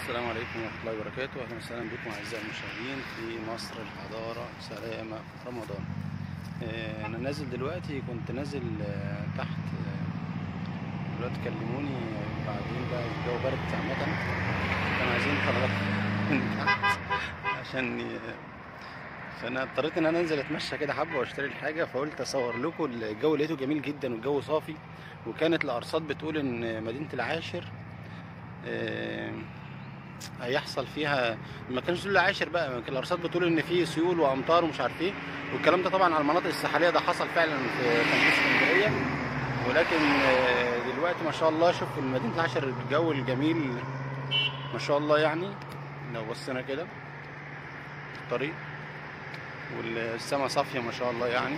السلام عليكم ورحمة الله وبركاته أهلا وسهلا بكم أعزائي المشاهدين في مصر الحضارة سلامة رمضان آه، أنا نازل دلوقتي كنت نازل آه، تحت آه، دلوقتي كلموني آه، بعدين بقى الجو برد عامة كانوا عايزين طلبات من تحت عشان ي- فأنا اضطريت إن أنا أنزل أتمشى كده حبة وأشتري الحاجة فقلت أصور لكم الجو لقيته جميل جدا والجو صافي وكانت الأرصاد بتقول إن مدينة العاشر آه، هيحصل فيها ما كانش دول العاشر بقى كان الارصاد بتقول ان في سيول وامطار ومش عارف ايه والكلام ده طبعا على المناطق الساحليه ده حصل فعلا في تنفيذ اسكندريه ولكن آه، دلوقتي ما شاء الله شوف في مدينه العاشر الجو الجميل ما شاء الله يعني لو بصينا كده في الطريق والسماء صافيه ما شاء الله يعني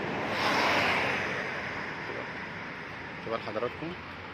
شباب حضراتكم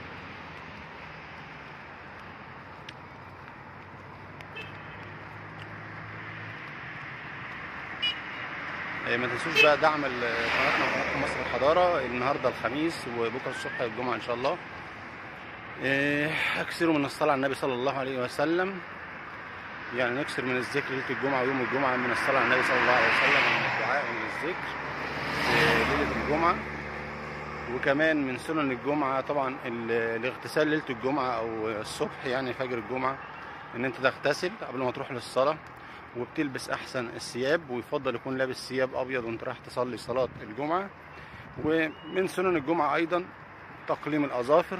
إيه، ما تنسوش بقى دعم ال- قناتنا وقناتكم مصر الحضارة النهارده الخميس وبكره الصبح الجمعة إن شاء الله. إيه، أكثروا من الصلاة على النبي صلى الله عليه وسلم. يعني نكثر من الذكر ليلة الجمعة ويوم الجمعة من الصلاة على النبي صلى الله عليه وسلم ومن الدعاء ومن الذكر إيه، ليلة الجمعة. وكمان من سنن الجمعة طبعا ال- الاغتسال ليلة الجمعة أو الصبح يعني فجر الجمعة إن أنت تغتسل قبل ما تروح للصلاة. وبتلبس احسن الثياب ويفضل يكون لابس ثياب ابيض وانت رايح تصلي صلاه الجمعه ومن سنن الجمعه ايضا تقليم الاظافر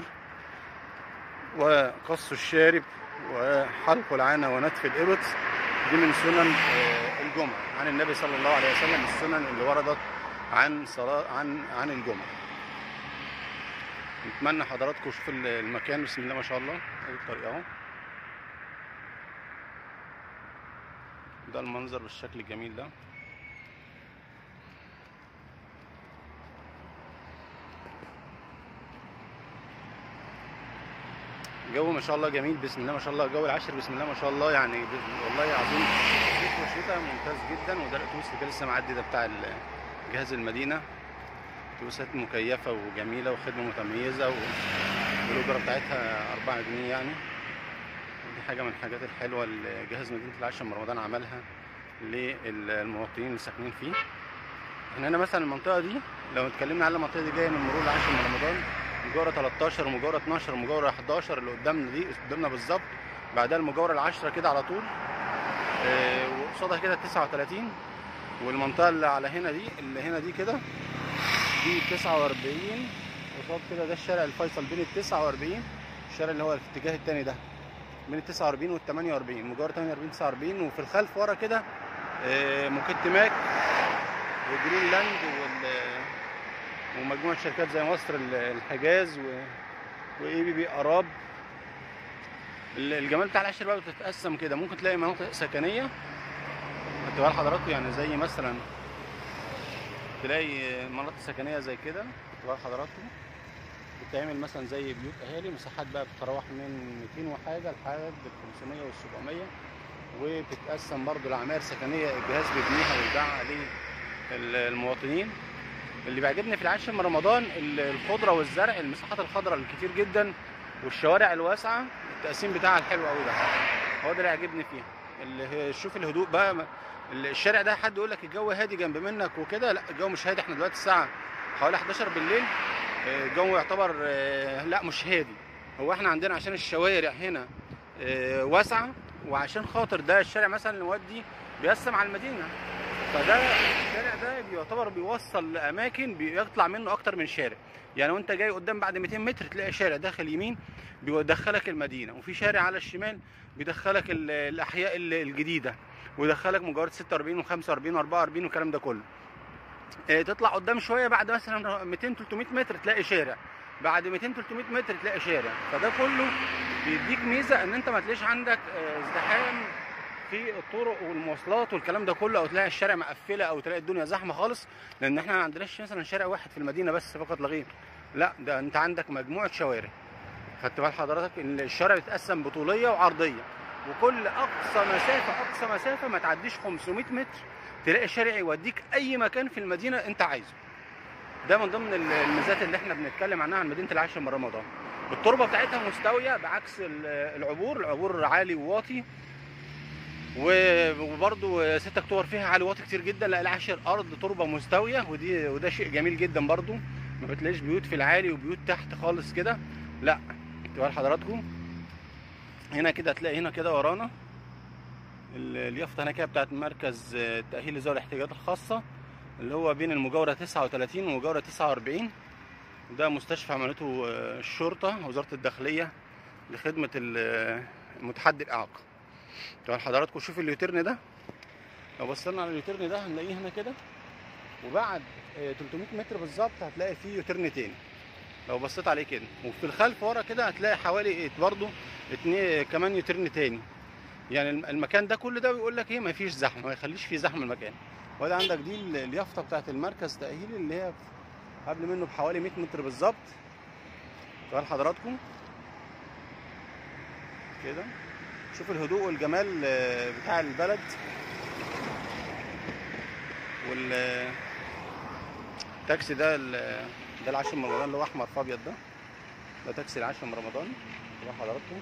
وقص الشارب وحلق العانه ونتف الابط دي من سنن آه، الجمعه عن النبي صلى الله عليه وسلم السنن اللي وردت عن صلاه عن عن الجمعه نتمنى حضراتكم تشوفوا المكان بسم الله ما شاء الله ادي الطريق اهو ده المنظر بالشكل الجميل ده الجو ما شاء الله جميل بسم الله ما شاء الله جو العاشر بسم الله ما شاء الله يعني ب- والله عظيم صيف وشتاء ممتاز جدا وده الاتوبيس اللي كان لسه معدي ده بتاع ال- جهاز المدينه اتوبيسات مكيفه وجميله وخدمه متميزه و- والاجره بتاعتها 4 جنيه يعني دي حاجة من الحاجات الحلوة اللي جهاز مدينة العاشر من رمضان عملها للمواطنين اللي ساكنين فيه احنا هنا مثلا المنطقة دي لو اتكلمنا على المنطقة دي جاية من مرور العاشر من رمضان مجاورة 13 ومجاورة 12 ومجاورة 11 اللي قدامنا دي قدامنا بالظبط بعدها المجاورة العشرة كده على طول اه وقصادها كده 39 والمنطقة اللي على هنا دي اللي هنا دي كده دي 49 قصاد كده ده الشارع الفيصل بين ال 49 الشارع اللي هو في الاتجاه التاني ده بين ال 49 وال 48 مجاورة 48 49 وفي الخلف ورا كده آه، موكيت ماك وجرين لاند وال ومجموعة شركات زي مصر ال- الحجاز و واي بي بي اراب ال- الجمال بتاع العشر بقى بتتقسم كده ممكن تلاقي مناطق سكنية هتبقى لحضراتكم يعني زي مثلا تلاقي مناطق سكنية زي كده هتبقى لحضراتكم بتعمل مثلا زي بيوت اهالي مساحات بقى بتتراوح من 200 وحاجه لحد ال 500 وال 700 وبتتقسم برضو لعماير سكنيه الجهاز بيبنيها ويبيعها للمواطنين اللي بيعجبني في العاشر من رمضان ال- الخضره والزرع المساحات الخضراء الكتير جدا والشوارع الواسعه التقسيم بتاعها الحلو قوي ده هو ده اللي يعجبني فيها اللي هي- شوف الهدوء بقى ما- ال- الشارع ده حد يقول لك الجو هادي جنب منك وكده لا الجو مش هادي احنا دلوقتي الساعه حوالي 11 بالليل آه، الجو يعتبر آه، لا مش هادي هو احنا عندنا عشان الشوارع هنا آه، واسعه وعشان خاطر ده الشارع مثلا اللي مودي بيقسم على المدينه فده الشارع ده بيعتبر بيوصل لاماكن بيطلع منه اكتر من شارع يعني وانت جاي قدام بعد 200 متر تلاقي شارع داخل يمين بيدخلك المدينه وفي شارع على الشمال بيدخلك ال- الاحياء ال- الجديده ويدخلك مجاورة 46 و45 و44 والكلام ده كله آه، تطلع قدام شويه بعد مثلا 200 300 متر تلاقي شارع بعد 200 300 متر تلاقي شارع فده كله بيديك ميزه ان انت ما تلاقيش عندك آه، ازدحام في الطرق والمواصلات والكلام ده كله او تلاقي الشارع مقفله او تلاقي الدنيا زحمه خالص لان احنا ما عندناش مثلا شارع واحد في المدينه بس فقط لا غير لا ده انت عندك مجموعه شوارع خدت بال حضرتك ان الشارع بيتقسم بطوليه وعرضيه وكل اقصى مسافه اقصى مسافه ما تعديش 500 متر تلاقي شارع يوديك اي مكان في المدينه انت عايزه ده من ضمن ال- الميزات اللي احنا بنتكلم عنها عن مدينه العاشر من رمضان التربه بتاعتها مستويه بعكس ال- العبور العبور عالي وواطي و- وبرضو 6 اكتوبر فيها عالي واطي كتير جدا لا العاشر ارض تربه مستويه ودي وده شيء جميل جدا برضو ما بتلاقيش بيوت في العالي وبيوت تحت خالص كده لا تبقى لحضراتكم هنا كده هتلاقي هنا كده ورانا ال- اليافطه هنا كده بتاعت مركز آه، التاهيل لذوي الاحتياجات الخاصه اللي هو بين المجاوره 39 والمجاوره 49 ده مستشفى عملته آه، الشرطه وزاره الداخليه لخدمه ال- آه، المتحدي الاعاقه طبعا حضراتكم شوفوا اليوتيرن ده لو بصينا على اليوتيرن ده هنلاقيه هنا كده وبعد آه، 300 متر بالظبط هتلاقي فيه يوتيرن تاني لو بصيت عليه كده وفي الخلف ورا كده هتلاقي حوالي برضه اتنين كمان يوتيرن تاني يعني الم- المكان ده كل ده بيقول لك ايه ما فيش زحمه ما يخليش فيه زحمه المكان وده عندك دي ال- اليافطه بتاعت المركز تاهيلي اللي هي قبل منه بحوالي 100 متر بالظبط طبعا حضراتكم كده شوف الهدوء والجمال آه، بتاع البلد وال التاكسي ده ال- ده العاشر من رمضان اللي هو احمر في ابيض ده ده تاكسي العاشر من رمضان كده حضراتكم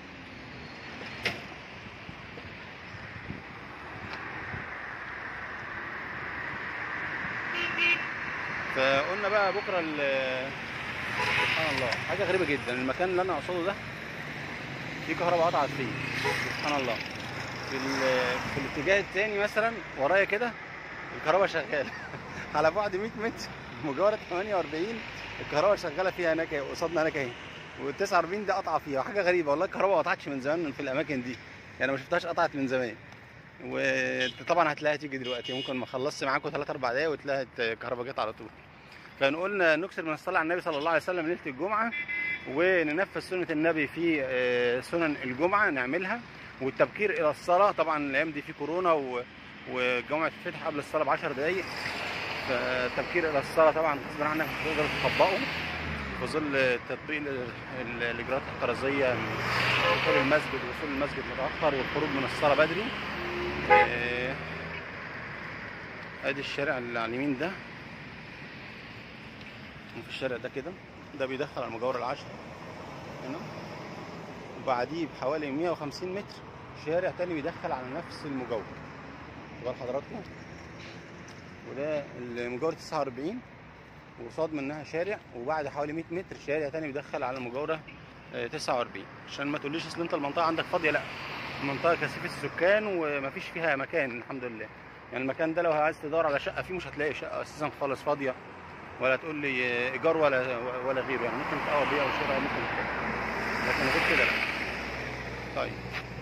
فقلنا بقى بكره ال- سبحان الله حاجه غريبه جدا المكان اللي انا اقصده ده في كهرباء قطعت فيه سبحان الله في ال- في الاتجاه التاني مثلا ورايا كده الكهرباء شغاله على بعد 100 متر مجاوره 48 الكهرباء شغاله فيها هناك أهي، قصادنا هناك اهي وال 49 دي قطعه فيها حاجه غريبه والله الكهرباء ما قطعتش من زمان في الاماكن دي يعني ما شفتهاش قطعت من زمان وطبعا هتلاقيها تيجي دلوقتي ممكن ما خلصت معاكم 3 4 دقايق وتلاقي الكهرباء جت على طول فنقول نكسر من الصلاه على النبي صلى الله عليه وسلم ليله الجمعه وننفذ سنه النبي في آه، سنن الجمعه نعملها والتبكير الى الصلاه طبعا الايام دي في كورونا و- والجمعه بتتفتح قبل الصلاه ب 10 دقائق فالتبكير الى الصلاه طبعا غصب عنك مش هتقدر تطبقه في ظل تطبيق ال- ال- الاجراءات الاحترازيه من دخول المسجد ووصول المسجد متاخر والخروج من الصلاه بدري آه، ادي الشارع اللي على اليمين ده وفي الشارع ده كده ده بيدخل على المجاورة العاشرة هنا وبعديه بحوالي 150 متر شارع تاني بيدخل على نفس المجاورة تبقى حضراتكم وده المجاورة 49 وقصاد منها شارع وبعد حوالي 100 متر شارع تاني بيدخل على المجاورة آه، 49 عشان ما تقوليش اصل انت المنطقة عندك فاضية لا المنطقة كثيفة السكان ومفيش فيها مكان الحمد لله يعني المكان ده لو عايز تدور على شقة فيه مش هتلاقي شقة اساسا خالص فاضية ولا تقول لي ايجار ولا ولا غيره يعني ممكن تقوى بيع وشراء ممكن كده لكن غير كده لا طيب